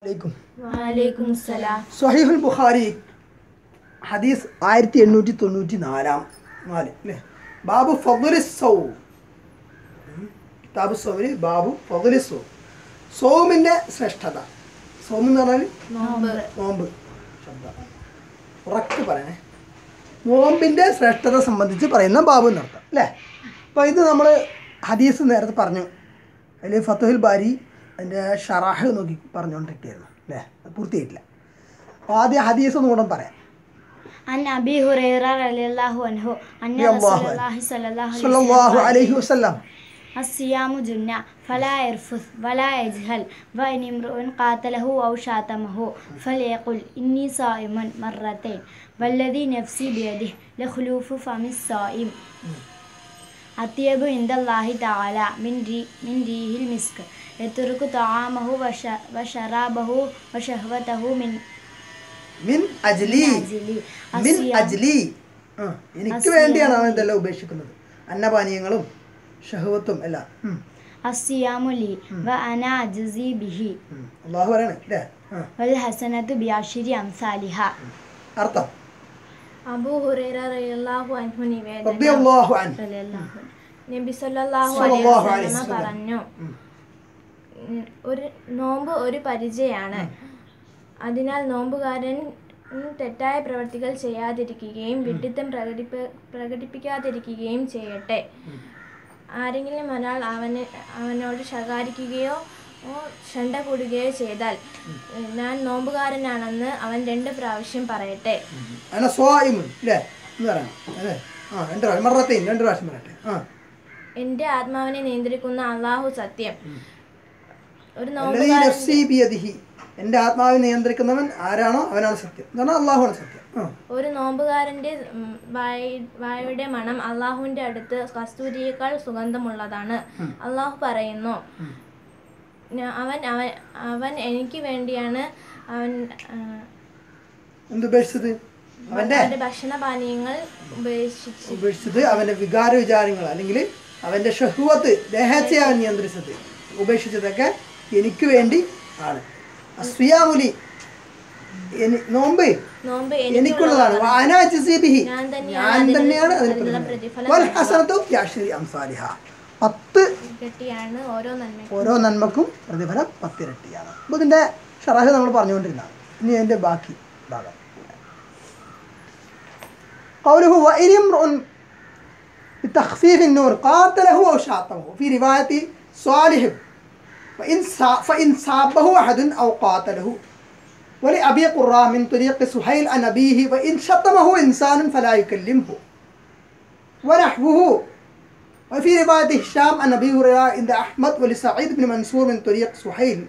അലൈക്കും വലൈക്കും സലാം സഹീഹുൽ ബുഖാരി ഹദീസ് ആയിരത്തി എണ്ണൂറ്റി തൊണ്ണൂറ്റി നാലാം നാല് അല്ലേ ബാബു ഫതുലി സൗ കിതാബ് സൗര് ബാബു ഫതുലി സൗ സോമിൻ്റെ ശ്രേഷ്ഠത സോം എന്ന് പറഞ്ഞാൽ നോമ്പ് നോമ്പ് ശബ്ദം ഉറക്കെ പറയണേ നോമ്പിൻ്റെ ശ്രേഷ്ഠത സംബന്ധിച്ച് പറയുന്ന ബാബു എന്നർത്ഥം അല്ലേ അപ്പോൾ ഇത് നമ്മൾ ഹദീസ് നേരത്തെ പറഞ്ഞു അതിൽ ഫത്തുഹിൽ ബാരി അതിൻ്റെ ഷറാഹ് നോക്കി പറഞ്ഞുകൊണ്ടിരിക്കുകയായിരുന്നു അല്ലേ അത് പൂർത്തിയായിട്ടില്ല അപ്പോൾ ആദ്യം ഹദീസ് ഒന്നുകൂടെ പറയാം عن أبي هريرة رضي الله عنه أن رضي الله رسول عنه. الله صلى الله عليه സല്ലല്ലാഹു وسلم അലൈഹി قال വസല്ലം الصيام جنة فلا يرفث ولا يجهل وإن امرؤ قاتله أو شاتمه فليقل إني صائم مرتين والذي نفسي بيده لخلوف فم الصائم أطيب عند الله تعالى من ري من ريح المسك يترك طعامه وش- وشرابه وشهوته من മിൻ അജ്ലി أجل മിൻ الصيام അജ്ലി ആ, എനിക്ക് അസ്യാം. വേണ്ടിയാണ് അവൻ ഇതെല്ലാം ഉപേക്ഷിക്കുന്നത് അന്നപാനീയങ്ങളും ഷഹവത്തും എല്ലാം ഉം, الصيام لي وأنا أجزي به ഉം. അള്ളാഹു പറയണേ അല്ലേ ആ, والحسنة بعشر أمثالها അർത്ഥം അബൂ ഹുറൈറ റളിയല്ലാഹു അൻഹു നിവേദനം റളിയല്ലാഹു അൻഹു റളിയല്ലാഹു അൻഹു. നബി സല്ലല്ലാഹു സല്ലല്ലാഹു അലൈഹി അലൈഹി വസല്ലമ വസല്ലം. പറഞ്ഞു ഉം. ഉം, ഒരു നോമ്പ് ഒരു പരിചയാണ് അതിനാൽ നോമ്പുകാരൻ ഉം, തെറ്റായ പ്രവർത്തികൾ ചെയ്യാതിരിക്കുകയും വിഡിത്തം പ്രകടിപ്പ പ്രകടിപ്പിക്കാതിരിക്കുകയും ചെയ്യട്ടെ ആരെങ്കിലും ഒരാൾ അവന് അവനോട് ശകാരിക്കുകയോ ഓ, ശണ്ട കൂടുകയോ ചെയ്താൽ ഞാൻ നോമ്പുകാരനാണെന്ന് അവൻ രണ്ട് പ്രാവശ്യം പറയട്ടെ അന സ്വായിമുൻ അല്ലേ എന്ന് പറയണം അല്ലേ ആ രണ്ട് പ്രാവശ്യം മറത്തേയും രണ്ട് പ്രാവശ്യം പറയട്ടെ ആ എൻ്റെ ആത്മാവിനെ നിയന്ത്രിക്കുന്ന അള്ളാഹു സത്യം ഒരു അല്ലദീ നോമ്പുകാരൻ നഫ്സി ബിയദിഹി എൻ്റെ ആത്മാവിനെ നിയന്ത്രിക്കുന്നവൻ ആരാണോ അവനാണ് സത്യം എന്ന് പറഞ്ഞാൽ അള്ളാഹുവാണ് സത്യം ആ ഒരു നോമ്പുകാരൻ്റെ ഉം, വായ- വായുടെ മണം അള്ളാഹുവിൻ്റെ അടുത്ത് കസ്തൂരിയേക്കാൾ സുഗന്ധമുള്ളതാണ് അള്ളാഹു പറയുന്നു "ഞാ- അവൻ അവൻ അവൻ എനിക്ക് വേണ്ടിയാണ് അവൻ ആ, എന്ത് ഉപേക്ഷിച്ചത് അവൻ്റെ അവൻ്റെ ഭക്ഷണപാനീയങ്ങൾ ഉപേക്ഷിച്ച് ഉപേക്ഷിച്ചത് അവൻ്റെ വികാര വിചാരങ്ങൾ അല്ലെങ്കിൽ അവൻ്റെ ഷഹുവത്ത് ദേഹത്തെ അവൻ നിയന്ത്രിച്ചത് ഉപേക്ഷിച്ചതൊക്കെ എനിക്ക് വേണ്ടി ആണ് അസ്വിയാമുലി എനി- നോമ്പ് നോമ്പ് എനിക്കുള്ളതാണ് വാനാജിസിബിഹി. ഞാൻ തന്നെയാണ് ഞാൻ അതിന് തന്നെയാണ് അതിന് അതിനുള്ള പ്രതിഫലം. പ്രതിഫലം വൽ ഹസനത്തു ബിഅശ്രി അംസാലിഹ. പത്ത് കെട്ടിയാണ് ഓരോ നന്മ ഓരോ നന്മക്കും പ്രതിഫലം പത്തിരട്ടിയാണ് അപ്പോൾ ഇതിൻ്റെ ഷറഹ് നമ്മൾ പറഞ്ഞുകൊണ്ടിരുന്നതാണ് ഇനി അതിൻ്റെ ബാക്കി ഭാഗം قوله وإن امرؤ بتخفيف النور قاتله أو شاطمه في رواية صالح فإن سا- فإن صابه أحد أو قاتله ولأبي قراء من طريق سهيل عن أبيه وإن شتمه إنسان فلا يكلمه ونحوه وفي رواية هشام عن أبي هريرة عند أحمد ولسعيد بن منصور من طريق سهيل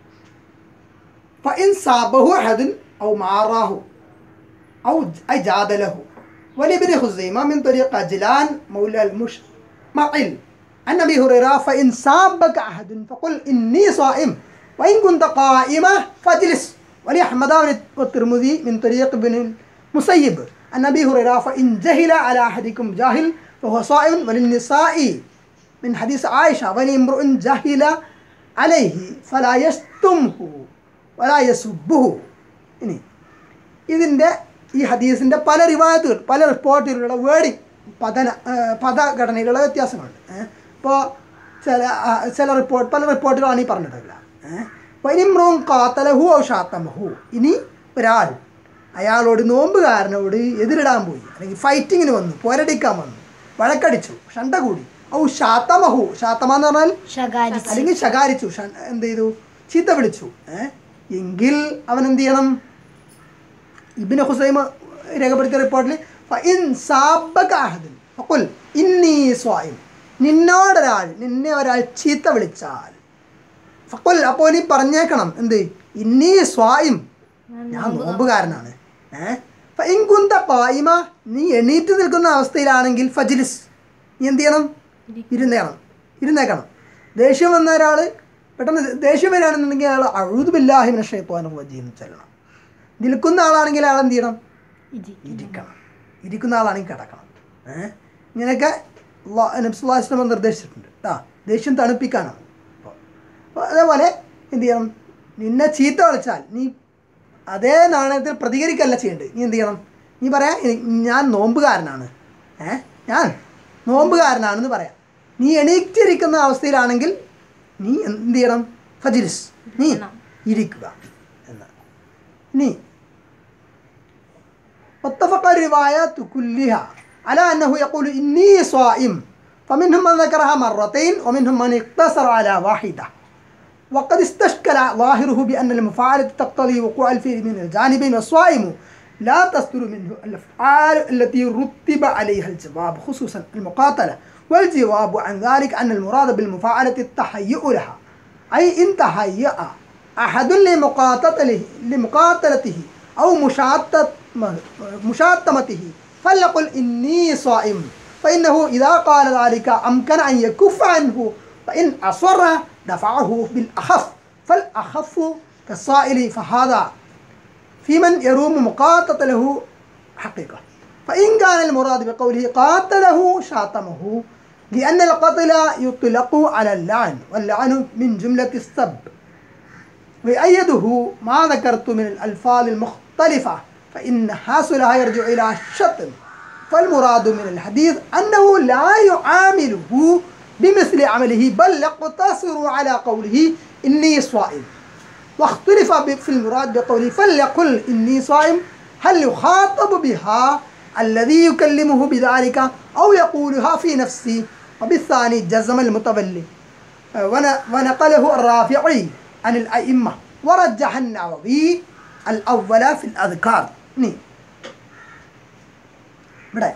فإن صابه أحد أو معراه أو أي جادله ولابن خزيمة من طريق أجلان مولى المشمعل عن أبي هريرة فإن صابك أحد فقل إني صائم وإن كنت قائمة فاجلس ولأحمد والترمذي من طريق ابن المسيب عن أبي هريرة فإن جهل على أحدكم جاهل فهو صائم وللنساء من حديث عائشة وإن امرؤ جهل عليه فلا يشتمه ولا يسبه ഇനി ഇതിൻ്റെ ഈ ഹദീസിൻ്റെ പല റിവായത്തുകൾ പല റിപ്പോർട്ടുകളിലുള്ള വേർഡിങ് പദന ആ, പദഘടനയിലുള്ള വ്യത്യാസങ്ങളുണ്ട് ഇപ്പോൾ ചില ആ, ചില റിപ്പോർട്ട് പല റിപ്പോർട്ടുകളാണ് ഈ പറഞ്ഞിട്ടില്ല വൈനിമ്രവും കാത്തലഹു ഔ ഷാത്തമഹു ഇനി ഒരാൾ അയാളോട് നോമ്പുകാരനോട് എതിരിടാൻ പോയി അല്ലെങ്കിൽ ഫൈറ്റിങ്ങിന് വന്നു പോരടിക്കാൻ വന്നു വഴക്കടിച്ചു ഷണ്ട കൂടി ഔ ഷാത്തമഹു ഷാത്തമ എന്ന് പറഞ്ഞാൽ ശകാരിച്ചു അല്ലെങ്കിൽ ശകാരിച്ചു ഷ- എന്ത് ചെയ്തു ചീത്ത വിളിച്ചു ഏ? എങ്കിൽ അവൻ എന്ത് ചെയ്യണം ഇബിന് ഹുസൈമ രേഖപ്പെടുത്തിയ റിപ്പോർട്ടിൽ ഫഇൻ സാബക അഹദൻ ഫഖുൽ ഇന്നി സ്വായിം നിന്നോടൊരാൾ നിന്നെ ഒരാൾ ചീത്ത വിളിച്ചാൽ ഫഖുൽ അപ്പോൾ നീ പറഞ്ഞേക്കണം എന്ത് ഇന്നി സ്വായിം ഞാൻ നോമ്പുകാരനാണ് ഏഹ് ഇൻകുന്ത പായിമ നീ എണീറ്റ് നിൽക്കുന്ന അവസ്ഥയിലാണെങ്കിൽ ഫജിലിസ് നീ എന്ത് ചെയ്യണം ഇരുന്നേക്കണം ഇരുന്നേക്കണം ദേഷ്യം വന്ന ഒരാൾ പെട്ടെന്ന് ദേഷ്യം വരികയാണെന്നുണ്ടെങ്കിൽ അയാൾ അഴുതുബില്ലാഹിമിനെ ഷെയ്ത്വാനും വജീന്ന് ചെല്ലണം നിൽക്കുന്ന ആളാണെങ്കിൽ അയാൾ എന്ത് ചെയ്യണം ഇരിക്കണം ഇരിക്കുന്ന ആളാണെങ്കിൽ കിടക്കണം ഏഹ് ഇങ്ങനെയൊക്കെ നബ്സുല്ലാസ്ലമ നിർദ്ദേശിച്ചിട്ടുണ്ട് കേട്ടോ ദേഷ്യം തണുപ്പിക്കാനാണ് അപ്പോൾ അപ്പോൾ അതേപോലെ എന്ത് ചെയ്യണം നിന്നെ ചീത്ത വിളിച്ചാൽ നീ അതേ നാണയത്തിൽ പ്രതികരിക്കല്ല ചെയ്യേണ്ടത് നീ എന്ത് ചെയ്യണം നീ പറയാ "എനി- ഞാൻ നോമ്പുകാരനാണ് ഏ ഞാൻ നോമ്പുകാരനാണെന്ന് പറയാം നീ എണീറ്റിരിക്കുന്ന അവസ്ഥയിലാണെങ്കിൽ നീ എന്ത് ചെയ്യണം ഫജിരിസ് നീ ഇരിക്കുക എന്ന് ഇനി واتفق الروايات كلها على أنه يقول إني صائم فمنهم من ذكرها مرتين ومنهم من اقتصر على واحدة وقد استشكل ظاهره بأن المفاعلة تقتضي وقوع الفعل من الجانبين والصائم لا تصدر منه الأفعال التي رتب عليها الجواب خصوصا المقاتلة والجواب عن ذلك أن المراد بالمفاعلة التهيؤ لها أي إن تهيأ أحد لمقاتلته لمقاتلته أو مشاتت مشاتمته فليقل إني صائم فإنه إذا قال ذلك أمكن أن يكف عنه فإن أصر دفعه بالأخف فالأخف كالصائل فهذا في من يروم مقاطة له حقيقة فإن كان المراد بقوله قاتله شاتمه لأن القتل يطلق على اللعن واللعن من جملة السب ويؤيده ما ذكرت من الألفاظ المختلفة فإن حاصلها يرجع إلى الشتم فالمراد من الحديث أنه لا يعامله بمثل عمله بل يقتصر على قوله إني صائم واختلف ب- في المراد بقوله فليقل إني صائم هل يخاطب بها الذي يكلمه بذلك أو يقولها في نفسه وبالثاني جزم المتولي ون- ونقله الرافعي عن الأئمة ورجح النووي الأول في الأذكار ني ഇവിടെ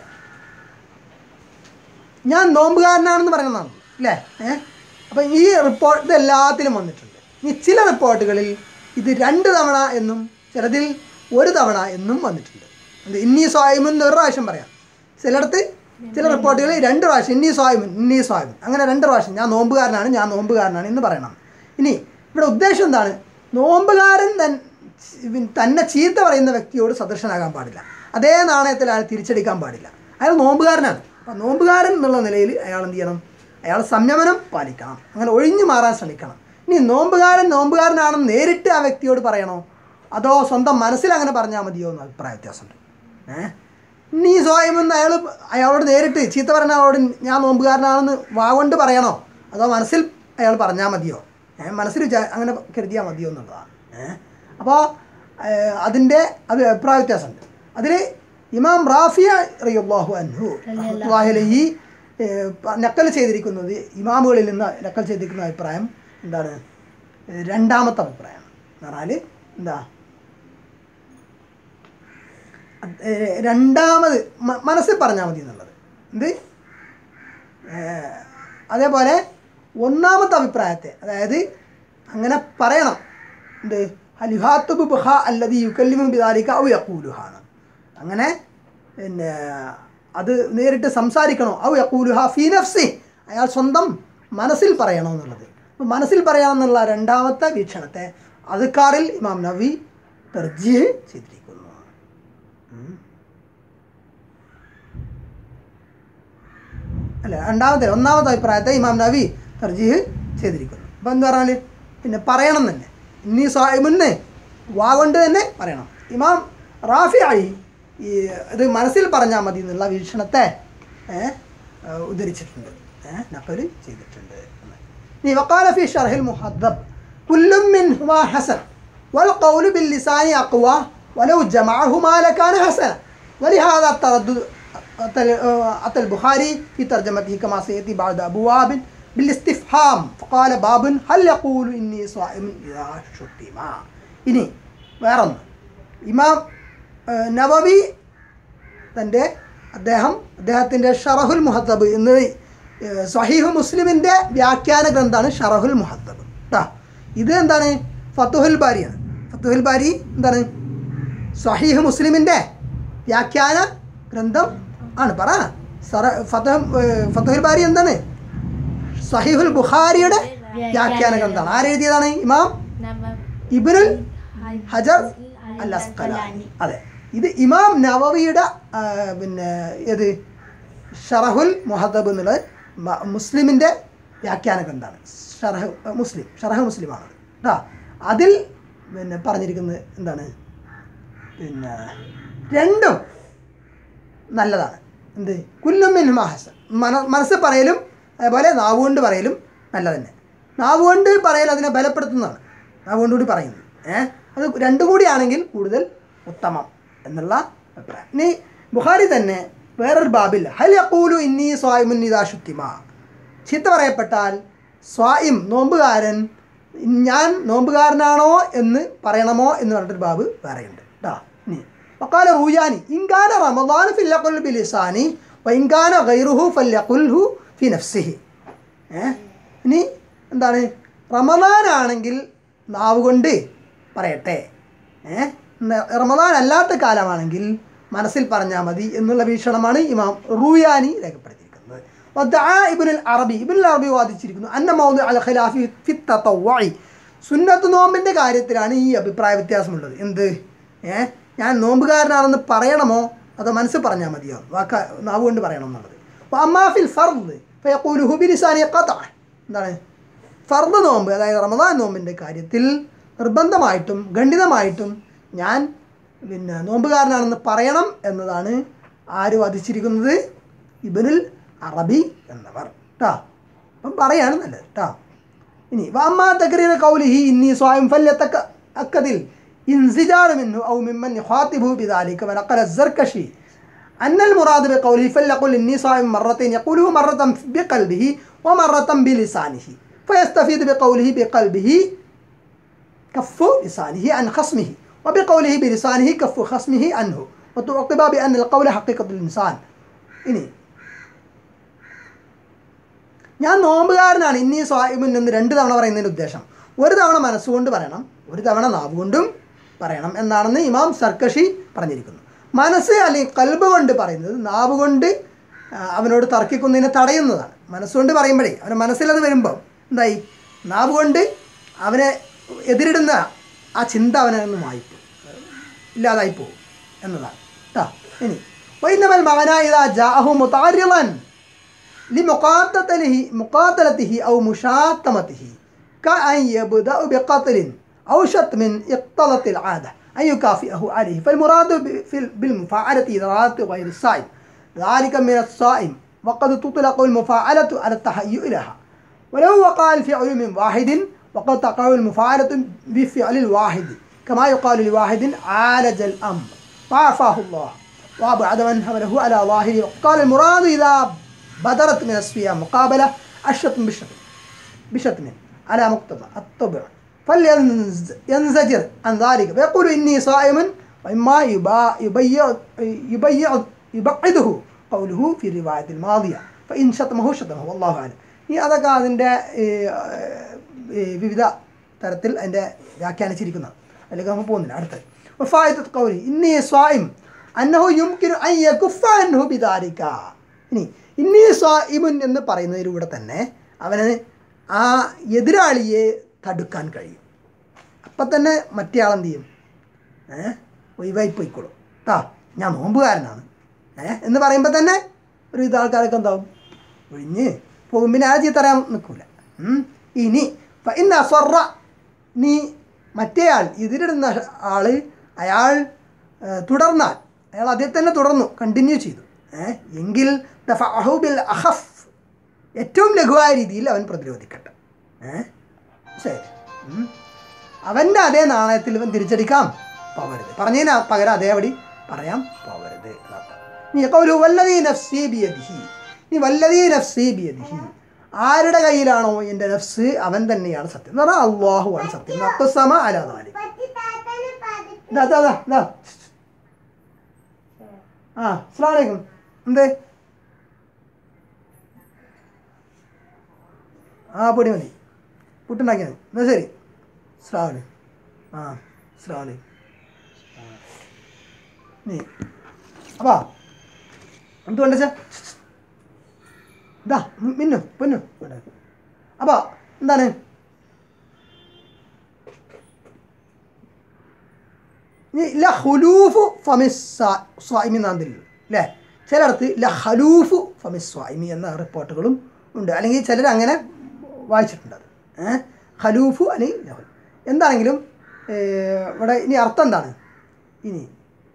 ഞാൻ നോമ്പുകാരനാണെന്ന് പറയുന്നതാണ് അല്ലേ ഏഹ് അപ്പം ഈ റിപ്പോർട്ട് ഇത് എല്ലാത്തിലും വന്നിട്ടുണ്ട് ഇനി ചില റിപ്പോർട്ടുകളിൽ ഇത് രണ്ട് തവണ എന്നും ചിലതിൽ ഒരു തവണ എന്നും വന്നിട്ടുണ്ട് എന്ത് ഇന്നീ സ്വായ്മൻ എന്ന് ഒരു പ്രാവശ്യം പറയാം ചിലയിടത്ത് ചില റിപ്പോർട്ടുകളിൽ രണ്ട് പ്രാവശ്യം ഇന്നീ സ്വായ്മൻ ഇന്നീ സ്വായ്മൻ അങ്ങനെ രണ്ട് പ്രാവശ്യം ഞാൻ നോമ്പുകാരനാണ് ഞാൻ നോമ്പുകാരനാണ് എന്ന് പറയണം ഇനി ഇവിടെ ഉദ്ദേശം എന്താണ് നോമ്പുകാരൻ തൻ ഇവൻ തന്നെ ചീത്ത പറയുന്ന വ്യക്തിയോട് സദൃശനാകാൻ പാടില്ല അതേ നാണയത്തിൽ അയാൾ തിരിച്ചടിക്കാൻ പാടില്ല അയാൾ നോമ്പുകാരനാണ് അപ്പം നോമ്പുകാരൻ എന്നുള്ള നിലയിൽ അയാൾ എന്ത് ചെയ്യണം അയാൾ സംയമനം പാലിക്കണം അങ്ങനെ ഒഴിഞ്ഞു മാറാൻ ശ്രമിക്കണം ഇനി നോമ്പുകാരൻ നോമ്പുകാരനാണെന്ന് നേരിട്ട് ആ വ്യക്തിയോട് പറയണോ അതോ സ്വന്തം മനസ്സിൽ അങ്ങനെ പറഞ്ഞാൽ മതിയോ എന്ന് അഭിപ്രായ വ്യത്യാസമുണ്ട് ഏഹ് നീ സ്വയമെന്ന് അയാൾ അയാളോട് നേരിട്ട് ചീത്ത പറഞ്ഞ ആളോട് ഞാൻ നോമ്പുകാരനാണെന്ന് വാഗൊണ്ട് പറയണോ അതോ മനസ്സിൽ അയാൾ പറഞ്ഞാൽ മതിയോ ഏഹ് മനസ്സിൽ വിചാ അങ്ങനെ കരുതിയാൽ മതിയോ എന്നുള്ളതാണ് ഏഹ് അപ്പോൾ അതിൻ്റെ അത് അഭിപ്രായ വ്യത്യാസമുണ്ട് അതിൽ ഇമാം റാഫിയ റയ്യാഹു അൻഹു റഹ്മത്തുള്ളാഹി നക്കൽ ചെയ്തിരിക്കുന്നത് ഇമാമുകളിൽ നിന്ന് നക്കൽ ചെയ്തിരിക്കുന്ന അഭിപ്രായം എന്താണ് ഏഹ് രണ്ടാമത്തെ അഭിപ്രായമാണ് എന്ന് പറഞ്ഞാൽ എന്താ ഏഹ് രണ്ടാമത് മ- മനസ്സിൽ പറഞ്ഞാൽ മതി എന്നുള്ളത് എന്ത് ഏഹ് അതേപോലെ ഒന്നാമത്തെ അഭിപ്രായത്തെ അതായത് അങ്ങനെ പറയണം എന്ത് ഹലിഹാത്തുബ് ബുഹ അല്ലതി യുക്കല്ലിമു ബിദാലിക ഔ യക്കൂലുഹാണ് അങ്ങനെ പിന്നെ അത് നേരിട്ട് സംസാരിക്കണോ ഔ യക്കൂലുഹ ഫീ നഫ്സി അയാൾ സ്വന്തം മനസ്സിൽ പറയണോ എന്നുള്ളത് അപ്പോൾ മനസ്സിൽ പറയാമെന്നുള്ള രണ്ടാമത്തെ വീക്ഷണത്തെ അതുക്കാറിൽ ഇമാം നവി തെർജീഹ് ചെയ്തിരിക്കുന്നു ഉം. അല്ല രണ്ടാമത്തെ ഒന്നാമത്തെ അഭിപ്രായത്തെ ഇമാം നവി തർജീഹ് ചെയ്തിരിക്കുന്നു അപ്പം എന്താ പറഞ്ഞാൽ പിന്നെ പറയണം തന്നെ ഇന്നീ സാഹിബിന് വാ കൊണ്ട് തന്നെ പറയണം ഇമാം റാഫി ആയി ഈ ഇത് മനസ്സിൽ പറഞ്ഞാൽ മതി എന്നുള്ള വീക്ഷണത്തെ ഏ, ആ, ഉദ്ധരിച്ചിട്ടുണ്ട് ഏഹ് നക്കല് ചെയ്തിട്ടുണ്ട് എന്ന്. ഇനി വക്കാല ഫി ഷർഹിൽ മുഹദ്ദബ് കുല്ലും മിൻഹുമാ ഹസൻ والقول باللسان أقوى ولو جمعهما لكان حسنا ولهذا التردد أتى- أتى البخاري في ترجمته كما سيأتي بعد أبواب بالاستفهام فقال باب هل يقول إني صائم إذا شتم ഇനി വേറൊന്ന് ഇമാം ഏഹ്, നവവി തൻ്റെ അദ്ദേഹം അദ്ദേഹത്തിൻ്റെ ഷറഹുൽ മുഹദ്ദബ് എന്ന് ഏഹ്, സഹീഹ് മുസ്ലിമിൻ്റെ വ്യാഖ്യാന ഗ്രന്ഥമാണ് ഷറഹുൽ മുഹദ്ദബ് കേട്ടോ ഇത് എന്താണ് ഫത്തുഹുൽ ബാരിയാണ് ഫത്തുഹുൽ ബാരി എന്താണ് സഹീഹ് മുസ്ലിമിൻ്റെ വ്യാഖ്യാന ഗ്രന്ഥം ആണ് പറ സറ ഫതഹ് ഏഹ്, ഫത്തുഹുൽ ബാരി എന്താണ് സഹീഹുൽ ബുഖാരിയുടെ വ്യാഖ്യാന ഗ്രന്ഥമാണ് ആരെഴുതിയതാണ് ഇമാം നവ- ഇബ്നുൽ ഹജർ അൽ അസ്കലാനി അതെ ഇത് ഇമാം നവവിയുടെ ആ, പിന്നെ ഏത് ഷറഹുൽ മുഹദബ് എന്നുള്ളത് മ- മുസ്ലിമിൻ്റെ വ്യാഖ്യാന ഗ്രന്ഥമാണ് ഷറഹ് മുസ്ലിം ഷറഹ് മുസ്ലിമാണ് കേട്ടോ അതിൽ പിന്നെ പറഞ്ഞിരിക്കുന്നത് എന്താണ് പിന്നെ രണ്ടും നല്ലതാണ് എന്ത് കുല്ലുമിൻ മഹസൻ മന മനസ്സ് പറയലും അതേപോലെ നാവ് കൊണ്ട് പറയലും നല്ല തന്നെ നാവ് കൊണ്ട് പറയൽ അതിനെ ബലപ്പെടുത്തുന്നതാണ് നാവ് കൊണ്ട് കൂടി പറയുന്നത് ഏഹ് അത് രണ്ടും കൂടിയാണെങ്കിൽ കൂടുതൽ ഉത്തമം എന്നുള്ള അഭിപ്രായം ഇനി ബുഖാരി തന്നെ വേറൊരു ബാബിൽ ഹൽ യഖൂലു ഇന്നി സ്വായിമുൻ ഇദാ ശുത്തിമ ചീത്ത പറയപ്പെട്ടാൽ സ്വായിം നോമ്പുകാരൻ ഞാൻ നോമ്പുകാരനാണോ എന്ന് പറയണമോ എന്ന് പറഞ്ഞിട്ടൊരു ബാബ് വേറെയുണ്ട് കേട്ടോ ഇനി وقال روياني إن كان رمضان فليقل بلسانه وإن كان غيره فليقله في نفسه ഏ ഇനി എന്താണ് റമദാനാണെങ്കിൽ നാവ് കൊണ്ട് പറയട്ടെ ഏ ന- റമദാൻ അല്ലാത്ത കാലമാണെങ്കിൽ മനസ്സിൽ പറഞ്ഞാൽ മതി എന്നുള്ള വീക്ഷണമാണ് ഇമാം റൂയാനി രേഖപ്പെടുത്തിയിരിക്കുന്നത് വദ്ദഅ ഇബ്നുൽ അറബി ഇബ്നുൽ അറബി വാദിച്ചിരിക്കുന്നു അന്ന മൗദു അൽ ഖിലാഫി ഫി തതവ്വുഇ സുന്നത്ത് നോമ്പിൻ്റെ കാര്യത്തിലാണ് ഈ അഭിപ്രായ വ്യത്യാസമുള്ളത് എന്ത് ഏ ഞാൻ നോമ്പുകാരനാണെന്ന് പറയണമോ അതോ മനസ്സിൽ പറഞ്ഞാൽ മതിയോ വാക്ക നാവ് കൊണ്ട് പറയണം എന്നുള്ളത് അപ്പോൾ അമ്മാഫിൽ ഫർദ് ഫയഖൂലുഹു ബിലിസാനി ഖത്അ എന്താണ് ഫർദ് നോമ്പ് അതായത് റമദാൻ നോമ്പിൻ്റെ കാര്യത്തിൽ നിർബന്ധമായിട്ടും ഖണ്ഡിതമായിട്ടും ഞാൻ പിന്നെ നോമ്പുകാരനാണെന്ന് പറയണം എന്നതാണ് ആര് വധിച്ചിരിക്കുന്നത് ഇബനുൽ അറബി എന്നവർ കേട്ടോ അപ്പം പറയാണ് നല്ലത് കേട്ടോ ഇനി വാമ്മാ തക്രീർ കൗലിഹി ഇന്നി സ്വായം ഫല്യത്തക്ക അക്കതിൽ انزجار منه أو ممن يخاطبه بذلك ونقل الزركشي أن المراد بقوله فليقل إني صائم مرتين يقوله مرة بقلبه ومرة بلسانه فيستفيد بقوله بقلبه كف لسانه عن خصمه وبقوله بلسانه كف خصمه عنه وتعقب بأن القول حقيقة الإنسان إني ഞാൻ നോമ്പുകാരനാണ് ഇന്നീ സ്വാഹിബിൻ എന്ന് രണ്ട് തവണ പറയുന്നതിൻ്റെ ഉദ്ദേശം ഒരു തവണ മനസ്സുകൊണ്ട് പറയണം ഒരു തവണ നാവ് കൊണ്ടും പറയണം എന്നാണെന്ന് ഇമാം സർക്കഷി പറഞ്ഞിരിക്കുന്നു മനസ്സ് അല്ലെങ്കിൽ കൽബ് കൊണ്ട് പറയുന്നത് നാവ് കൊണ്ട് ആ, അവനോട് തർക്കിക്കുന്നതിനെ തടയുന്നതാണ് മനസ്സുകൊണ്ട് പറയുമ്പോഴേ അവൻ്റെ മനസ്സിലത് വരുമ്പോൾ എന്തായി നാവ് കൊണ്ട് അവനെ എതിരിടുന്ന ആ ചിന്ത അവനെ ഒന്ന് മായിപ്പോ ഇല്ലാതായി പോകും എന്നതാണ് കേട്ടോ ഇനി വൈന്നമൽ മകന ഇതാ ജാഹു മുതാരിളൻ لمقاتله مقاتلته أو مشاتمته كأن يبدأ بقتل أو شتم اقتضت العادة أن يكافئه عليه فالمراد ب- في- بالمفاعلة إرادة غير الصائم ذلك من الصائم وقد تطلق المفاعلة على التهيؤ لها ولو وقع الفعل من واحد وقد تقع المفاعلة بفعل الواحد كما يقال لواحد عالج الأمر وعافاه الله وأبعد من حمله على ظاهره وقال المراد إذا بدرت من الصيام مقابلة الشتم بالشتم بشتم على مقتضى الطبع فلينزجر عن ذلك ويقول إني صائم وإما يبا- يبيع يبيع يبعده قوله في الرواية الماضية فإن شتمه شتمه والله أعلم ഈ അതൊക്കെ അതിൻ്റെ ഈ, ഈ വിവിധ തരത്തിൽ അതിൻ്റെ വ്യാഖ്യാനിച്ചിരിക്കുന്നതാണ് അതിലേക്ക് നമ്മൾ പോകുന്നില്ല അടുത്തത് വഫായത്ത് കൗലി ഇന്നി സ്വായിം അന്നഹു യുംകിനു അൻ യകുഫ അൻഹു ബിദാലിക ഇനി ഇന്നി സ്വായിമുൻ എന്ന് പറയുന്നതിലൂടെ തന്നെ അവന് ആ എതിരാളിയെ തടുക്കാൻ കഴിയും അപ്പം തന്നെ മറ്റേ ആളെന്ത് ചെയ്യും ഏ ഒഴിവായി പോയിക്കോളും കേട്ടോ ഞാൻ നോമ്പുകാരനാണ് ഏ എന്ന് പറയുമ്പോൾ തന്നെ ഒരു ഇത് ആൾക്കാരൊക്കെ എന്താവും ഒഴിഞ്ഞ് പോകും പിന്നെ ആ ചീത്ത പറയാൻ നിൽക്കൂല ഉം. ഇനി ഫ ഇന്ന അസ്വറ നീ മറ്റേ ആൾ എതിരിടുന്ന ആൾ അയാൾ ഏ, തുടർന്നാൽ അയാൾ അതിൽ തന്നെ തുടർന്നു കണ്ടിന്യൂ ചെയ്തു ഏ എങ്കിൽ ദഫഅഹു ബിൽ അഹഫ് ഏറ്റവും ലഘുവായ രീതിയിൽ അവൻ പ്രതിരോധിക്കട്ടെ ഏ ശരി ഉം. അവൻ്റെ അതേ നാണയത്തിൽ ഇവൻ തിരിച്ചടിക്കാം പോകരുത് പറഞ്ഞതിന് പകരം അതേപടി പറയാൻ പോകരുത് എന്നർത്ഥം. നീ കൗലു വല്ലതീ നഫ്സി ബിയദിഹി നീ വല്ലതീ നഫ്സി ബിയദിഹി ആരുടെ കയ്യിലാണോ എൻ്റെ നഫ്സ് അവൻ തന്നെയാണ് സത്യം എന്ന് പറഞ്ഞാൽ അള്ളാഹു ആണ് സത്യം നഖ്സമ അലാ ദാലിക്. ഇതാ ഇതാ ഇതാ, ഇതാ ആ അസ്സലാമു അലൈക്കും എന്തേ ആ പൊടി മതി പുട്ടുണ്ടാക്കിയാൽ മതി എന്നാ ശരി സ്രാവലി ആ സ്രാവലി നീ അപ്പാ എന്തുകൊണ്ട് വെച്ചാ ഇതാ മി- മിന്നു പൊന്നു ഇവിടെ. അപ്പാ എന്താണ് ഇനി ല ഹുലൂഫു ഫമിസ് സ്വായിമി നാന്തിൽ അല്ലേ ചിലയിടത്ത് ല ഹലൂഫു ഫമിസ് സ്വായിമി എന്ന റിപ്പോർട്ടുകളും ഉണ്ട് അല്ലെങ്കിൽ ചിലർ അങ്ങനെ വായിച്ചിട്ടുണ്ട് അത് ഏഹ് ഹലൂഫു അല്ലെങ്കിൽ ലഹുൽ എന്താണെങ്കിലും ഏർ, ഇവിടെ ഇനി അർത്ഥം എന്താണ് ഇനി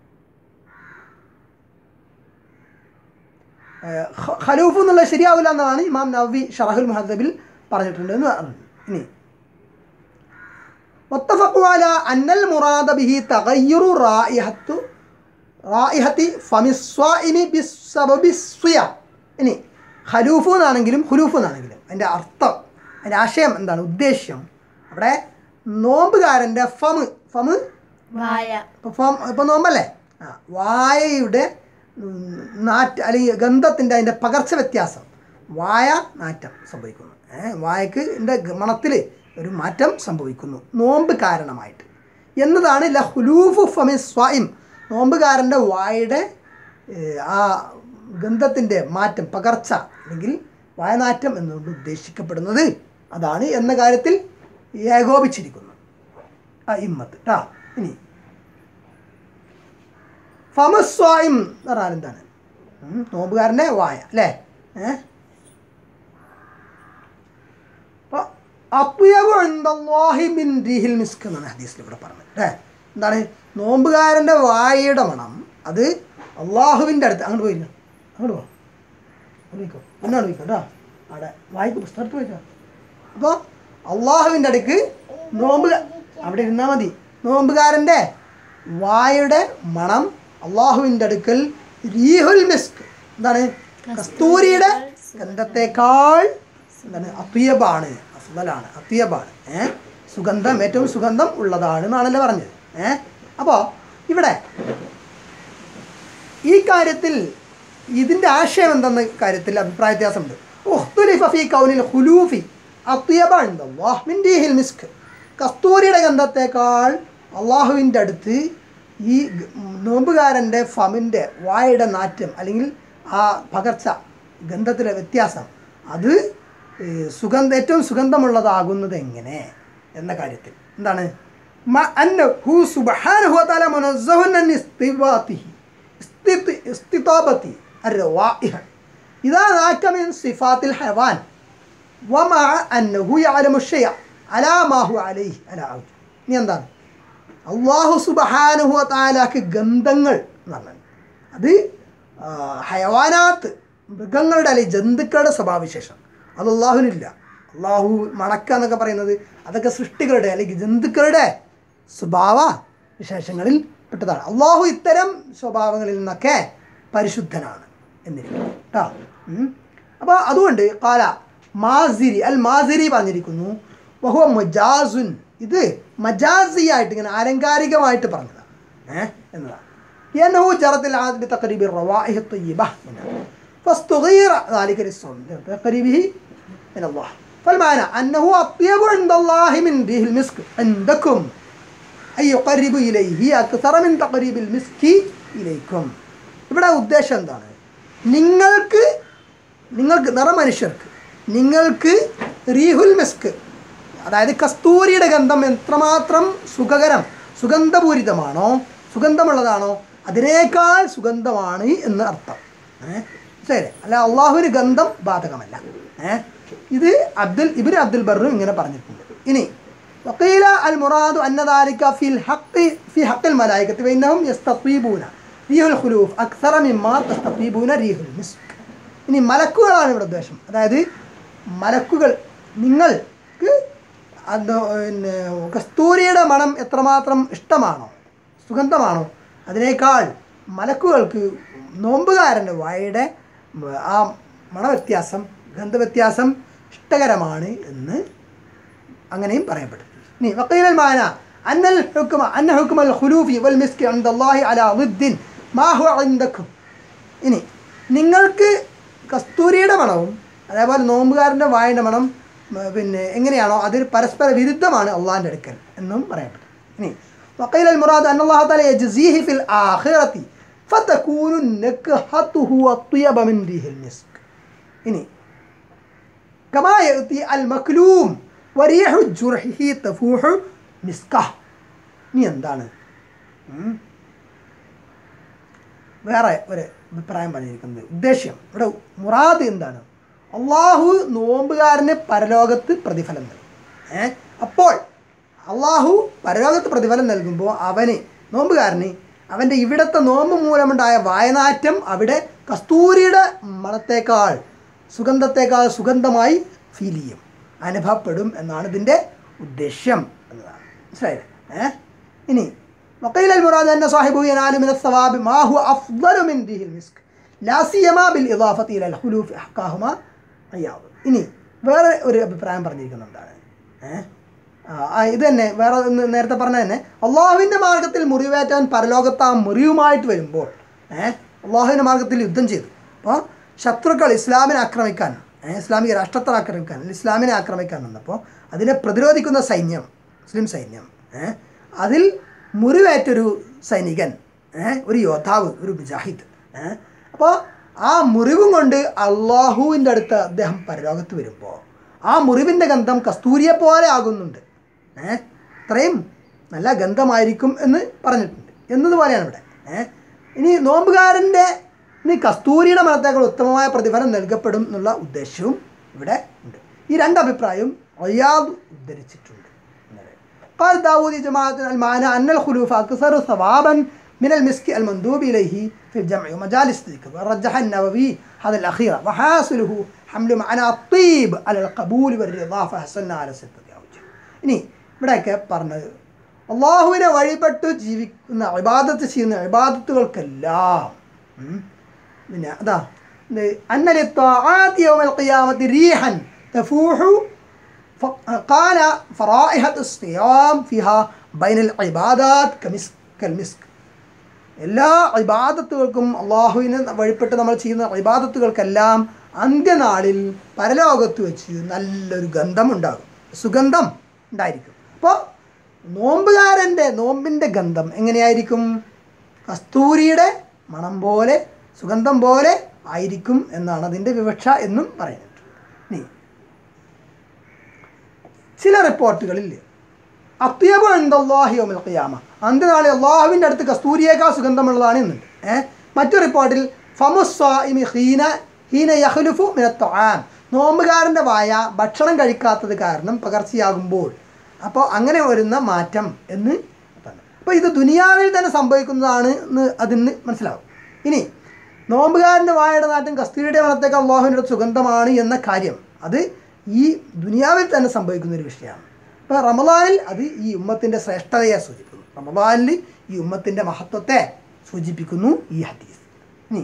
ഏർ, ഖ- ഖലൂഫ് എന്നുള്ളത് ശരിയാവില്ല എന്നതാണ് ഇമാം നവവി ഷറഹുൽ മുഹദ്ദബിൽ പറഞ്ഞിട്ടുണ്ട് എന്ന് പറഞ്ഞു ഇനി واتفقوا على أن المراد به تغير رائحة റായിഹത്തി ഫമിസ്വാഇനി ബിസ്സബബി സ്വയ ഇനി ഖലൂഫ് എന്നാണെങ്കിലും ഖുലൂഫ് എന്നാണെങ്കിലും അതിൻ്റെ അർത്ഥം അതിൻ്റെ ആശയം എന്താണ് ഉദ്ദേശ്യം അവിടെ നോമ്പുകാരൻ്റെ ഫമ് ഫമ് വായ ഇപ്പോൾ ഫോം ഇപ്പോൾ നോമ്പല്ലേ ആ വായയുടെ ഉം, നാറ്റ് അല്ലെങ്കിൽ ഗന്ധത്തിൻ്റെ അതിൻ്റെ പകർച്ച വ്യത്യാസം വായ നാറ്റം സംഭവിക്കുന്നു ഏ വായക്ക് എൻ്റെ മണത്തിൽ ഒരു മാറ്റം സംഭവിക്കുന്നു നോമ്പ് കാരണമായിട്ട് എന്നതാണ് ലഹുലൂഫു ഫമി സ്വായിം നോമ്പുകാരൻ്റെ വായുടെ ഏ, ആ ഗന്ധത്തിൻ്റെ മാറ്റം പകർച്ച അല്ലെങ്കിൽ വായനാറ്റം എന്നുകൊണ്ട് ഉദ്ദേശിക്കപ്പെടുന്നത് അതാണ് എന്ന കാര്യത്തിൽ ഏകോപിച്ചിരിക്കുന്നു ആ ഇമ്മത്ത് ട്ടാ ഇനി ഫമസ്വായും എന്ന് പറഞ്ഞാൽ എന്താണ് ഉം, നോമ്പുകാരൻ്റെ വായ അല്ലേ ഏ അപ്പോൾ അപ്യബു ഇൻദല്ലാഹി മിൻ റീഹിൽ മിസ്ക് എന്നാണ് ഹദീസിൽ ഇവിടെ പറഞ്ഞത് അല്ലേ എന്താണ് നോമ്പുകാരൻ്റെ വായയുടെ മണം അത് അള്ളാഹുവിൻ്റെ അടുത്ത് അങ്ങോട്ട് പോയില്ല അങ്ങോട്ട് പോ അങ്ങോട്ട് പോയിക്കോ എന്നാണ് പോയിക്കോ കേട്ടോ അവിടെ വായിക്കും പുസ്തകത്ത് പോയിക്കോ അപ്പോൾ അള്ളാഹുവിൻ്റെ അടുക്ക് നോമ്പ് അവിടെ ഇരുന്നാൽ മതി നോമ്പുകാരൻ്റെ വായുടെ മണം അള്ളാഹുവിൻ്റെ അടുക്കൽ റീഹുൽ മിസ്ക് എന്താണ് കസ്തൂരിയുടെ ഗന്ധത്തേക്കാൾ എന്താണ് അത്യബാണ് അഫ്ദലാണ് അത്യബാണ് ഏ സുഗന്ധം ഏറ്റവും സുഗന്ധം ഉള്ളതാണ് എന്നാണല്ലോ പറഞ്ഞത് ഏ അപ്പോൾ ഇവിടെ ഈ കാര്യത്തിൽ ഇതിൻ്റെ ആശയം എന്തെന്ന കാര്യത്തിൽ അഭിപ്രായ വ്യത്യാസമുണ്ട് ഉഖ്തുലിഫ ഫീ കൗനിൽ ഖുലൂഫി അത്യബ ഇൻദല്ലാഹ് മിൻ റീഹിൽ മിസ്ക് കസ്തൂരിയുടെ ഗന്ധത്തേക്കാൾ അള്ളാഹുവിൻ്റെ അടുത്ത് ഈ ഗ- നോമ്പുകാരൻ്റെ ഫമിൻ്റെ വായുടെ നാറ്റം അല്ലെങ്കിൽ ആ പകർച്ച ഗന്ധത്തിലെ വ്യത്യാസം അത് ഏ, സുഗന്ധ ഏറ്റവും സുഗന്ധമുള്ളതാകുന്നത് എങ്ങനെ എന്ന കാര്യത്തിൽ എന്താണ് മ അന്നഹു സുബ്ഹാനഹു വതആല മുനസ്സഹുൻ അൻ ഇസ്തിബാത്തിഹി استط- استطابة الروائح إذا ذاك من صفات الحيوان ومع أنه يعلم الشيء على ما هو عليه على عوج ഇനി എന്താണ് അള്ളാഹു സുബഹാനുഹു താലാക്ക് ഗന്ധങ്ങൾ എന്ന് പറഞ്ഞാൽ അത് ആ, ഹയവാനാത്ത് മൃഗങ്ങളുടെ അല്ലെങ്കിൽ ജന്തുക്കളുടെ സ്വഭാവവിശേഷം അത് അള്ളാഹുവിനില്ല അള്ളാഹു മണക്ക എന്നൊക്കെ പറയുന്നത് അതൊക്കെ സൃഷ്ടികളുടെ അല്ലെങ്കിൽ ജന്തുക്കളുടെ സ്വഭാവ വിശേഷങ്ങളിൽ പെട്ടതാണ് അള്ളാഹു ഇത്തരം സ്വഭാവങ്ങളിൽ നിന്നൊക്കെ പരിശുദ്ധനാണ് എന്നിരിക്കും കേട്ടോ അപ്പോൾ അതുകൊണ്ട് കാല മാസിരി അൽ മാസിരി പറഞ്ഞിരിക്കുന്നു ബഹുവ മജാസുൻ ഇത് മജാസിയായിട്ട് ഇങ്ങനെ ആലങ്കാരികമായിട്ട് പറഞ്ഞതാണ് ഏഹ് എന്നതാണ് لأنه جرت العادة بتقريب الروائح الطيبة منها فاستغير ذلك للصوم بتقريبه من الله فالمعنى أنه أطيب عند الله من ريح المسك عندكم أن يقرب إليه أكثر من تقريب المسك إليكم ഇവിടെ ഉദ്ദേശം എന്താണ് നിങ്ങൾക്ക് നിങ്ങൾക്ക് നിറമനുഷ്യർക്ക് നിങ്ങൾക്ക് റീഹുൽ മിസ്ക് അതായത് കസ്തൂരിയുടെ ഗന്ധം എത്രമാത്രം സുഖകരം സുഗന്ധപൂരിതമാണോ സുഗന്ധമുള്ളതാണോ അതിനേക്കാൾ സുഗന്ധമാണ് എന്ന് അർത്ഥം ഏഹ് ശരി അല്ല അള്ളാഹുവിന് ഗന്ധം ബാധകമല്ല ഏഹ് ഇത് അബ്ദുൽ ഇബിൻ അബ്ദുൽ ബറും ഇങ്ങനെ പറഞ്ഞിട്ടുണ്ട് ഇനി وقيل المراد أن ذلك في الحق في حق الملائكة فإنهم يستطيبون ريح الخلوف أكثر مما تستطيبون ريح المسك ഇനി മലക്കുകളാണ് ഇവിടെ ഉദ്ദേശം അതായത് മലക്കുകൾ നിങ്ങൾക്ക് അത് പിന്നെ കസ്തൂരിയുടെ മണം എത്രമാത്രം ഇഷ്ടമാണോ സുഗന്ധമാണോ അതിനേക്കാൾ മലക്കുകൾക്ക് നോമ്പുകാരൻ്റെ വായുടെ ആ മണവ്യത്യാസം ഗന്ധവ്യത്യാസം ഇഷ്ടകരമാണ് എന്ന് അങ്ങനെയും പറയപ്പെട്ടു ഇനി വക്കീലൽ മാന അന്നൽ ഹുക്കുമ അന്ന ഹുക്കുമൽ ഖുലൂഫി വൽ മിസ്കി അൻദല്ലാഹി അലാ ളിദ്ദിൻ മാ ഹുവ ഇൻദക്കും ഇനി നിങ്ങൾക്ക് കസ്തൂരിയുടെ മണവും അതേപോലെ നോമ്പുകാരൻ്റെ വായുടെ മണം ഉം, പിന്നെ എങ്ങനെയാണോ അത് പരസ്പര വിരുദ്ധമാണ് അള്ളാഹിൻ്റെ അടുക്കൽ എന്നും പറയപ്പെട്ടു ഇനി വക്കീൽ അൽ മുറാദ് അൻ അള്ളാഹു തആല യജ്സീഹി ഫിൽ ആഖിറതി ഫതകൂനു നക്ഹതുഹു അത്യബ മിൻ റീഹിൽ മിസ്ക് ഇനി كما يأتي المكلوم وريح جرحه تفوح مسكه ഇനി എന്താണ് ഉം? വേറെ ഒരു അഭിപ്രായം പറഞ്ഞിരിക്കുന്നത് ഉദ്ദേശ്യം ഇവിടെ മുറാദ് എന്താണ് അള്ളാഹു നോമ്പുകാരന് പരലോകത്ത് പ്രതിഫലം നൽകും ഏ അപ്പോൾ അള്ളാഹു പരലോകത്ത് പ്രതിഫലം നൽകുമ്പോൾ അവന് നോമ്പുകാരന് അവൻ്റെ ഇവിടുത്തെ നോമ്പ് മൂലമുണ്ടായ വായനാറ്റം അവിടെ കസ്തൂരിയുടെ മണത്തേക്കാൾ സുഗന്ധത്തേക്കാൾ സുഗന്ധമായി ഫീൽ ചെയ്യും അനുഭവപ്പെടും എന്നാണ് ഇതിൻ്റെ ഉദ്ദേശ്യം എന്നതാണ് മനസ്സിലായില്ലേ ഏ ഇനി وقيل المراد أن صاحبه ينال من الثواب ما هو أفضل من ريح المسك لا سيما بالإضافة إلى الخلوف أحقاهما عياض ഇനി വേറെ ഒരു അഭിപ്രായം പറഞ്ഞിരിക്കുന്നുണ്ടാണ് ഏഹ് ആ, ഇത് തന്നെ വേറെ ഒന്ന് നേരത്തെ പറഞ്ഞ തന്നെ അള്ളാഹുവിൻ്റെ മാർഗത്തിൽ മുറിവേറ്റാൻ പരലോകത്ത് ആ മുറിവുമായിട്ട് വരുമ്പോൾ ഏഹ് അള്ളാഹുവിൻ്റെ മാർഗത്തിൽ യുദ്ധം ചെയ്തു അപ്പോൾ ശത്രുക്കൾ ഇസ്ലാമിനെ ആക്രമിക്കാൻ ഏഹ് ഇസ്ലാമിക രാഷ്ട്രത്തെ ആക്രമിക്കാൻ അല്ലെങ്കിൽ ഇസ്ലാമിനെ ആക്രമിക്കാൻ വന്നപ്പോൾ അതിനെ പ്രതിരോധിക്കുന്ന സൈന്യം മുസ്ലിം സൈന്യം ഏഹ് അതിൽ മുറിവേറ്റൊരു സൈനികൻ ഏഹ് ഒരു യോദ്ധാവ് ഒരു മുജാഹിദ് ഏഹ് അപ്പോൾ ആ മുറിവും കൊണ്ട് അള്ളാഹുവിൻ്റെ അടുത്ത് അദ്ദേഹം പരലോകത്ത് വരുമ്പോൾ ആ മുറിവിൻ്റെ ഗന്ധം കസ്തൂരിയെ പോലെ ആകുന്നുണ്ട് ഏഹ് അത്രയും നല്ല ഗന്ധമായിരിക്കും എന്ന് പറഞ്ഞിട്ടുണ്ട് എന്നതുപോലെയാണ് ഇവിടെ ഏഹ് ഇനി നോമ്പുകാരൻ്റെ ഇനി കസ്തൂരിയുടെ മണത്തേക്കാൾ ഉത്തമമായ പ്രതിഫലം നൽകപ്പെടും എന്നുള്ള ഉദ്ദേശവും ഇവിടെ ഉണ്ട് ഈ രണ്ട് അഭിപ്രായവും അയ്യാദ് ഉദ്ധരിച്ചിട്ടുണ്ട് قال داود جماعة المعنى أن الخلوف أكثر ثوابا من المسك المندوب إليه في الجمع ومجالس الذكر ورجح النووي هذا الأخير وحاصله حمل معنى الطيب على القبول والرضا فحصلنا على ستة أوجه ഇനി ഇവിടെയൊക്കെ പറഞ്ഞത് അള്ളാഹുവിനെ വഴിപെട്ട് ജീവിക്കുന്ന ഇബാദത്ത് ചെയ്യുന്ന ഇബാദത്തുകൾക്കെല്ലാം ഉം, പിന്നെ അതാ അന്നലിത്വാമൽ റീഹൻ തഫൂഹു ف- قال فرائحة الصيام فيها بين العبادات كمسك كالمسك എല്ലാ ഇബാദത്തുകൾക്കും അള്ളാഹുവിനെ വഴിപ്പെട്ട് നമ്മൾ ചെയ്യുന്ന ഇബാദത്തുകൾക്കെല്ലാം അന്ത്യനാളിൽ പരലോകത്ത് വെച്ച് നല്ലൊരു ഗന്ധം ഉണ്ടാകും സുഗന്ധം ഉണ്ടായിരിക്കും അപ്പോൾ നോമ്പുകാരൻ്റെ നോമ്പിൻ്റെ ഗന്ധം എങ്ങനെയായിരിക്കും കസ്തൂരിയുടെ മണം പോലെ സുഗന്ധം പോലെ ആയിരിക്കും എന്നാണ് അതിൻ്റെ വിവക്ഷ എന്നും പറയുന്നുണ്ട് ഇനി ചില റിപ്പോർട്ടുകളിൽ അത്യബ് എന്തല്ലാഹിയോമിൽ ഖിയാമ അന്ത്യനാളെ അള്ളാഹുവിൻ്റെ അടുത്ത് കസ്തൂരിയേക്കാൾ സുഗന്ധമുള്ളതാണ് എന്നുണ്ട് ഏഹ് മറ്റു റിപ്പോർട്ടിൽ ഫമുസ്വാഇമി ഹീന ഹീന യഹ്ലുഫു മിനത്തൊആം നോമ്പുകാരൻ്റെ വായ ഭക്ഷണം കഴിക്കാത്തത് കാരണം പകർച്ചയാകുമ്പോൾ അപ്പോൾ അങ്ങനെ വരുന്ന മാറ്റം എന്ന് പറഞ്ഞു അപ്പോൾ ഇത് ദുനിയാവിൽ തന്നെ സംഭവിക്കുന്നതാണ് എന്ന് അതിന് മനസ്സിലാവും ഇനി നോമ്പുകാരൻ്റെ വായയുടെ നാട്ടം കസ്തൂരിയുടെ മണത്തേക്കാൾ അള്ളാഹുവിൻ്റെ അടുത്ത് സുഗന്ധമാണ് എന്ന കാര്യം അത് ഈ ദുനിയാവിൽ തന്നെ സംഭവിക്കുന്ന ഒരു വിഷയമാണ് ഇപ്പോൾ റമദാനിൽ അത് ഈ ഉമ്മത്തിൻ്റെ ശ്രേഷ്ഠതയെ സൂചിപ്പിക്കുന്നു റമദാനിൽ ഈ ഉമ്മത്തിൻ്റെ മഹത്വത്തെ സൂചിപ്പിക്കുന്നു ഈ ഹദീസ് ഇനി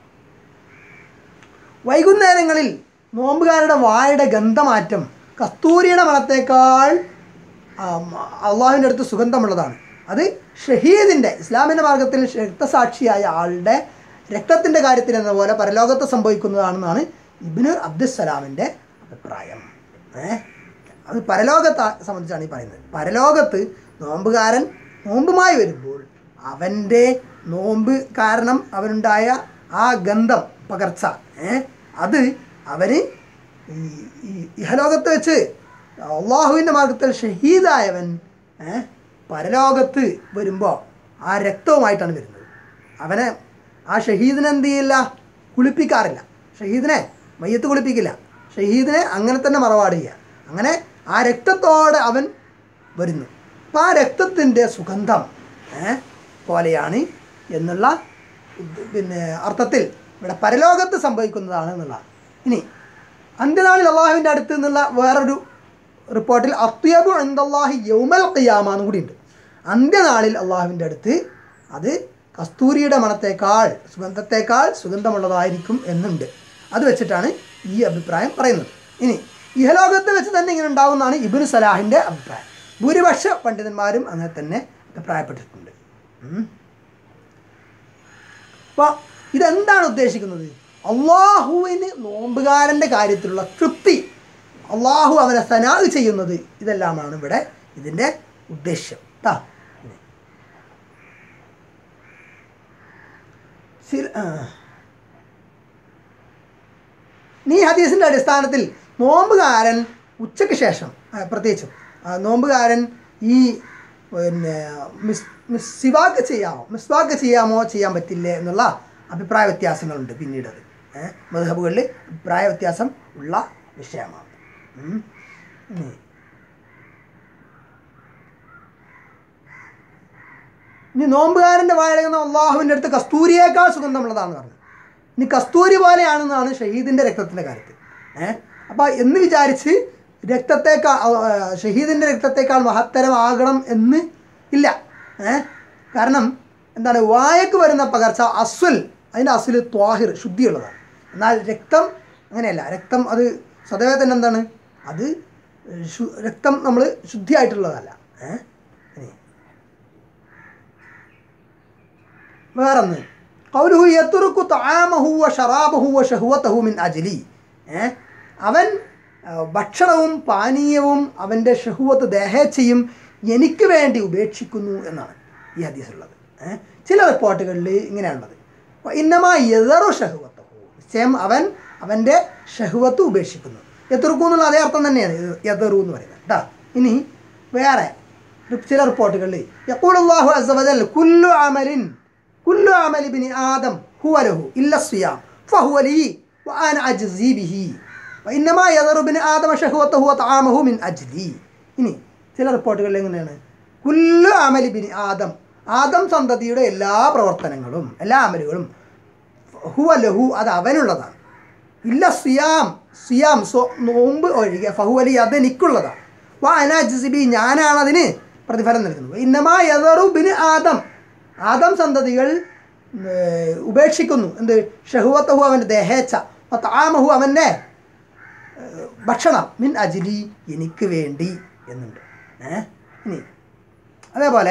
വൈകുന്നേരങ്ങളിൽ നോമ്പുകാരുടെ വായുടെ ഗന്ധമാറ്റം കസ്തൂരിയുടെ മണത്തേക്കാൾ അള്ളാഹുവിൻ്റെ അടുത്ത് സുഗന്ധമുള്ളതാണ് അത് ഷഹീദിൻ്റെ ഇസ്ലാമിൻ്റെ മാർഗത്തിൽ രക്തസാക്ഷിയായ ആളുടെ രക്തത്തിൻ്റെ കാര്യത്തിൽ എന്ന പോലെ പരലോകത്ത് സംഭവിക്കുന്നതാണെന്നാണ് ഇബിന് അബ്ദുസലാമിൻ്റെ അഭിപ്രായം ഏ അത് പരലോകത്തെ സംബന്ധിച്ചാണ് ഈ പറയുന്നത് പരലോകത്ത് നോമ്പുകാരൻ നോമ്പുമായി വരുമ്പോൾ അവൻ്റെ നോമ്പ് കാരണം അവനുണ്ടായ ആ ഗന്ധം പകർച്ച ഏ അത് അവന് ഈ ഈ ഇഹലോകത്ത് വെച്ച് അള്ളാഹുവിൻ്റെ മാർഗത്തിൽ ഷഹീദായവൻ ഏ പരലോകത്ത് വരുമ്പോൾ ആ രക്തവുമായിട്ടാണ് വരുന്നത് അവനെ ആ ഷഹീദിനെ എന്ത് ചെയ്യില്ല കുളിപ്പിക്കാറില്ല ഷഹീദിനെ മയ്യത്ത് കുളിപ്പിക്കില്ല ഷഹീദിനെ അങ്ങനെ തന്നെ മറവാട് ചെയ്യുക അങ്ങനെ ആ രക്തത്തോടെ അവൻ വരുന്നു അപ്പം ആ രക്തത്തിൻ്റെ സുഗന്ധം ഏ, പോലെയാണ് എന്നുള്ള ഇത് പിന്നെ അർത്ഥത്തിൽ ഇവിടെ പരലോകത്ത് സംഭവിക്കുന്നതാണ് എന്നുള്ളതാണ് ഇനി അന്ത്യനാളിൽ അള്ളാഹുവിൻ്റെ അടുത്ത് നിന്നുള്ള വേറൊരു റിപ്പോർട്ടിൽ അത്യബു എന്തല്ലാഹി യൗമൽ ഖിയാമ എന്നും കൂടി ഉണ്ട് അന്ത്യനാളിൽ അള്ളാഹുവിൻ്റെ അടുത്ത് അത് കസ്തൂരിയുടെ മണത്തേക്കാൾ സുഗന്ധത്തേക്കാൾ സുഗന്ധമുള്ളതായിരിക്കും എന്നുണ്ട് അത് വെച്ചിട്ടാണ് ഈ അഭിപ്രായം പറയുന്നത് ഇനി ഇഹലോകത്ത് വെച്ച് തന്നെ ഇങ്ങനെ ഉണ്ടാവുന്നതാണ് ഇബിന് സലാഹിൻ്റെ അഭിപ്രായം ഭൂരിപക്ഷ പണ്ഡിതന്മാരും അങ്ങനെ തന്നെ അഭിപ്രായപ്പെട്ടിട്ടുണ്ട് ഉം. അപ്പോൾ ഇതെന്താണ് ഉദ്ദേശിക്കുന്നത് അള്ളാഹുവിന് നോമ്പുകാരൻ്റെ കാര്യത്തിലുള്ള തൃപ്തി അള്ളാഹു അവനെ സനാഹ് ചെയ്യുന്നത് ഇതെല്ലാമാണ് ഇവിടെ ഇതിൻ്റെ ഉദ്ദേശ്യം ട്ടാ ചില- ആ. ഈ ഹദീസിൻ്റെ അടിസ്ഥാനത്തിൽ നോമ്പുകാരൻ ഉച്ചയ്ക്ക് ശേഷം ആ, പ്രത്യേകിച്ചും ആ, നോമ്പുകാരൻ ഈ പിന്നെ മിസ് മിസ് സിവാക്ക് ചെയ്യാമോ മിസ്വാക്ക് ചെയ്യാമോ ചെയ്യാൻ പറ്റില്ലേ എന്നുള്ള അഭിപ്രായ വ്യത്യാസങ്ങളുണ്ട് പിന്നീട് അത് ഏഹ് മധുഹബുകളിൽ അഭിപ്രായ വ്യത്യാസം ഉള്ള വിഷയമാണ് ഉം. ഇനി ഇനി നോമ്പുകാരൻ്റെ വായടങ്ങുന്ന അള്ളാഹുവിൻ്റെ അടുത്ത് കസ്തൂരിയേക്കാൾ സുഗന്ധമുള്ളതാണെന്ന് പറഞ്ഞു ഇനി കസ്തൂരി പോലെയാണെന്നാണ് ഷഹീദിൻ്റെ രക്തത്തിൻ്റെ കാര്യത്തിൽ ഏഹ് അപ്പോൾ എന്ന് വിചാരിച്ച് രക്തത്തേക്കാൾ ആ, ഷഹീദിൻ്റെ രക്തത്തേക്കാൾ മഹത്തരമാകണം എന്ന് ഇല്ല ഏഹ് കാരണം എന്താണ് വായക്ക് വരുന്ന പകർച്ച അസ്വൽ അതിൻ്റെ അസ്വൽ ത്വാഹിർ ശുദ്ധിയുള്ളതാണ് എന്നാൽ രക്തം അങ്ങനെയല്ല രക്തം അത് സ്വതവേ തന്നെ എന്താണ് അത് ശു- രക്തം നമ്മൾ ശുദ്ധിയായിട്ടുള്ളതല്ല ഏഹ് ഇനി വേറൊന്ന് കൗലുഹു യത്തുറുക്കു താമഹു വ ഷറാബഹു വ ഷഹുവത്തഹു മിൻ അജ്ലി ഏ അവൻ ആ, ഭക്ഷണവും പാനീയവും അവൻ്റെ ഷഹുവത്ത് ദേഹേച്ഛയും എനിക്ക് വേണ്ടി ഉപേക്ഷിക്കുന്നു എന്നാണ് ഈ ഹദീസിലുള്ളത് ഏ ചില റിപ്പോർട്ടുകളിൽ ഇങ്ങനെയാണുള്ളത് ഇന്നമാ യതറു ഷഹുവത്തഹു നിശ്ചയം അവൻ അവൻ്റെ ഷഹുവത്ത് ഉപേക്ഷിക്കുന്നു യത്തുറുക്കു എന്നുള്ള അതേ അർത്ഥം തന്നെയാണ് യതറു എന്ന് പറയുന്നത് കേട്ടോ ഇനി വേറെ ചില റിപ്പോർട്ടുകളിൽ യഖൂലുല്ലാഹു അസ്സ വജൽ കുല്ലു അമലിൻ കുല്ലു അമലി ബിനി ആദം ഹുവ ലഹു ഇല്ല സിയാം ഫഹുവ ലീ വഅന അജ്സി ബിഹി വഇന്നമാ യദറു ബിനി ആദമ ഷഹവതഹു വതആമഹു മിൻ അജ്ലി ഇനി ചില റിപ്പോർട്ടുകളിൽ എങ്ങനെയാണ് കുല്ലു അമലി ബിനി ആദം ആദം സന്തതിയുടെ എല്ലാ പ്രവർത്തനങ്ങളും എല്ലാ അമലുകളും ഹുവ ലഹു അത് അവനുള്ളതാണ് ഇല്ല സിയാം സിയാം സോ നോമ്പ് ഒഴികെ ഫഹുവലി അത് എനിക്കുള്ളതാണ് വാ അനാജിബി ഞാനാണ് അതിന് പ്രതിഫലം നൽകുന്നത് ഇന്നമാ യദറു ബിന് ആദം ആദം സന്തതികൾ ഏർ, ഉപേക്ഷിക്കുന്നു എന്ത് ഷഹുവത്തഹു അവൻ്റെ ദേഹേച്ഛ താമഹു അവൻ്റെ ഏർ, ഭക്ഷണം മിൻ അജിലി എനിക്ക് വേണ്ടി എന്നുണ്ട് ഏ ഇനി അതേപോലെ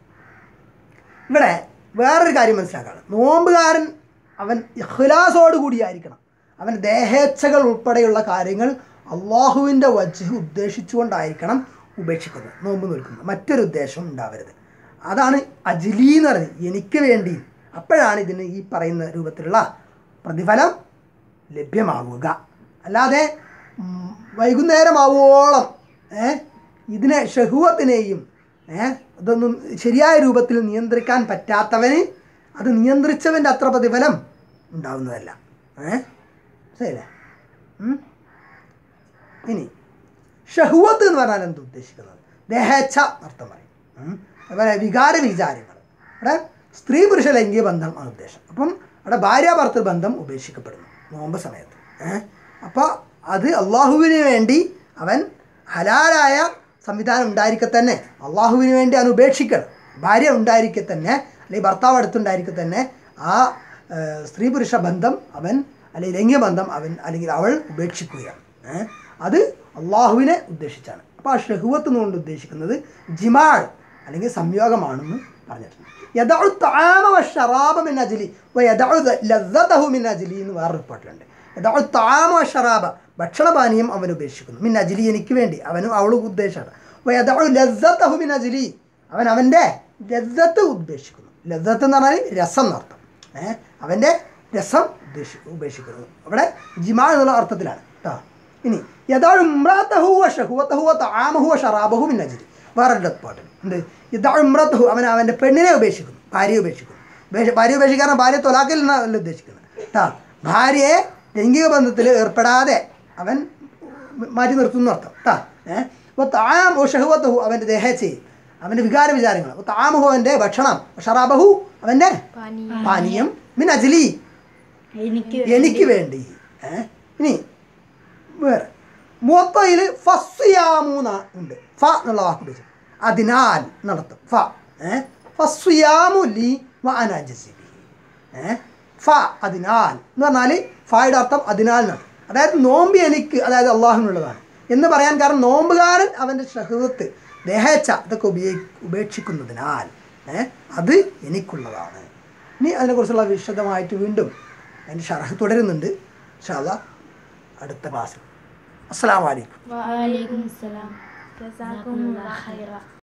ഇവിടെ വേറൊരു കാര്യം മനസ്സിലാക്കാണ് നോമ്പുകാരൻ അവൻ ഇഖ്ലാസോട് കൂടിയായിരിക്കണം അവൻ ദേഹേച്ഛകൾ ഉൾപ്പെടെയുള്ള കാര്യങ്ങൾ അള്ളാഹുവിൻ്റെ വജ് ഉദ്ദേശിച്ചുകൊണ്ടായിരിക്കണം ഉപേക്ഷിക്കുന്നത് നോമ്പ് നിൽക്കുന്നത് മറ്റൊരു ഉദ്ദേശം ഉണ്ടാവരുത് അതാണ് അജ്ലി എന്ന് പറയുന്നത് എനിക്ക് വേണ്ടി അപ്പോഴാണ് ഇതിന് ഈ പറയുന്ന രൂപത്തിലുള്ള പ്രതിഫലം ലഭ്യമാവുക അല്ലാതെ ഉം, വൈകുന്നേരമാവോളം ഏ ഇതിനെ ഷഹുവത്തിനെയും ഏ ഇതൊന്നും ശരിയായ രൂപത്തിൽ നിയന്ത്രിക്കാൻ പറ്റാത്തവന് അത് നിയന്ത്രിച്ചവൻ്റെ അത്ര പ്രതിഫലം ഉണ്ടാവുന്നതല്ല ഏ ശരിയല്ലേ ഉം? ഇനി ഷഹുവത്ത് എന്ന് പറഞ്ഞാൽ എന്ത് ഉദ്ദേശിക്കുന്നത് ദേഹേച്ഛ അർത്ഥം പറയും ഉം. അതുപോലെ വികാര വിചാരങ്ങൾ അവിടെ സ്ത്രീ പുരുഷ ലൈംഗിക ബന്ധം ആണ് ഉദ്ദേശം അപ്പം അവിടെ ഭാര്യ ഭർത്തൃ ബന്ധം ഉപേക്ഷിക്കപ്പെടുന്നു നോമ്പ് സമയത്ത് ഏഹ് അപ്പോൾ അത് അള്ളാഹുവിന് വേണ്ടി അവൻ ഹലാലായ സംവിധാനം ഉണ്ടായിരിക്കെ തന്നെ അള്ളാഹുവിന് വേണ്ടി അവൻ ഉപേക്ഷിക്കണം ഭാര്യ ഉണ്ടായിരിക്കെ തന്നെ അല്ലെങ്കിൽ ഭർത്താവ് അടുത്തുണ്ടായിരിക്കെ തന്നെ ആ ഏഹ്, സ്ത്രീ പുരുഷ ബന്ധം അവൻ അല്ലെങ്കിൽ ലൈംഗിക ബന്ധം അവൻ അല്ലെങ്കിൽ അവൾ ഉപേക്ഷിക്കുകയാണ് ഏഹ്? അത് അള്ളാഹുവിനെ ഉദ്ദേശിച്ചാണ് അപ്പോൾ ആ ഷഹുവത്ത് കൊണ്ട് ഉദ്ദേശിക്കുന്നത് ജിമാൾ അല്ലെങ്കിൽ സംയോഗമാണെന്ന് പറഞ്ഞിട്ടുണ്ട് യദഉ തആമ വശറാബ മിൻ അജ്ലി വയദഉ ലസ്സതഹു മിൻ അജ്ലി എന്ന് വേറെ റിപ്പോർട്ടിലുണ്ട് യദഉ തആമ വശറാബ ഭക്ഷണപാനീയം അവൻ ഉപേക്ഷിക്കുന്നു മിൻ അജ്ലി എനിക്ക് വേണ്ടി അവനും അവളും ഉദ്ദേശമാണ് വയദഉ ലസ്സതഹു മിൻ അജ്ലി അവൻ അവൻ്റെ ലസ്സത്ത് ഉപേക്ഷിക്കുന്നു ലസ്സത്ത് എന്ന് പറഞ്ഞാൽ രസം എന്നർത്ഥം ഏഹ് അവൻ്റെ രസം ഉദ്ദേശി ഉപേക്ഷിക്കുന്നു അവിടെ ജിമാ എന്നുള്ള അർത്ഥത്തിലാണ് കേട്ടോ ഇനി യഥാഴ് ഇമ്രാത്തഹു ഷഹുവത്തഹു താമഹു ഷറാബഹു മിൻ അജ്ലി വേറെ പാട്ട് എന്ത് യഥാഴ് ഇമ്രത്തഹു അവൻ അവൻ്റെ പെണ്ണിനെ ഉപേക്ഷിക്കുന്നു ഭാര്യയെ ഉപേക്ഷിക്കുന്നു ഉപേക്ഷ- ഭാര്യ ഉപേക്ഷിക്കാരണം ഭാര്യ തൊലാക്കിൽ നിന്നല്ല ഉദ്ദേശിക്കുന്നത് കേട്ടോ ഭാര്യയെ ലൈംഗിക ബന്ധത്തിൽ ഏർപ്പെടാതെ അവൻ മാറ്റി നിർത്തുന്നു അർത്ഥം കേട്ടോ ഏഹ് അപ്പോൾ താം ഓ ഷഹുവത്തഹു അവൻ്റെ ദേഹേച്ഛയും അവൻ്റെ വികാര വിചാരങ്ങൾ അപ്പോൾ താമഹു അവൻ്റെ ഭക്ഷണം ഷറാബഹു അവൻ്റെ പാനീയം പാനീയം മിൻ അജ്ലി എനിക്ക് എനിക്ക് വേണ്ടി ഏ? ഇനി വേറെ മുത്തയിൽ ഫസ്യാമൂന്ന ഉണ്ട് ഫ എന്നുള്ള വാക്ക് ഉപയോഗിച്ചു അതിനാൽ നടത്തും ഫ ഏ ഫസ്യാമു ലി വഅനജസിബി ഏ ഫ അതിനാൽ എന്ന് പറഞ്ഞാൽ ഫയുടെ അർത്ഥം അതിനാൽ എന്നാണ് അതായത് നോമ്പ് എനിക്ക് അതായത് അള്ളാഹുവിനുള്ളതാണ് എന്ന് പറയാൻ കാരണം നോമ്പുകാരൻ അവൻ്റെ ഷഹൃത്ത് ദേഹേച്ഛ ഇതൊക്കെ ഉപയോഗി ഉപേക്ഷിക്കുന്നതിനാൽ ഏ അത് എനിക്കുള്ളതാണ് ഇനി അതിനെക്കുറിച്ചുള്ള വിശദമായിട്ട് വീണ്ടും അതിൻ്റെ ഷറഹ് തുടരുന്നുണ്ട് ഇൻഷാല്ലാ അടുത്ത ക്ലാസ്സിൽ അസ്സാം വലൈക്കും വലൈക്കും അസ്സലാം ജസാക്കുമുല്ലാഹ് ഖൈറ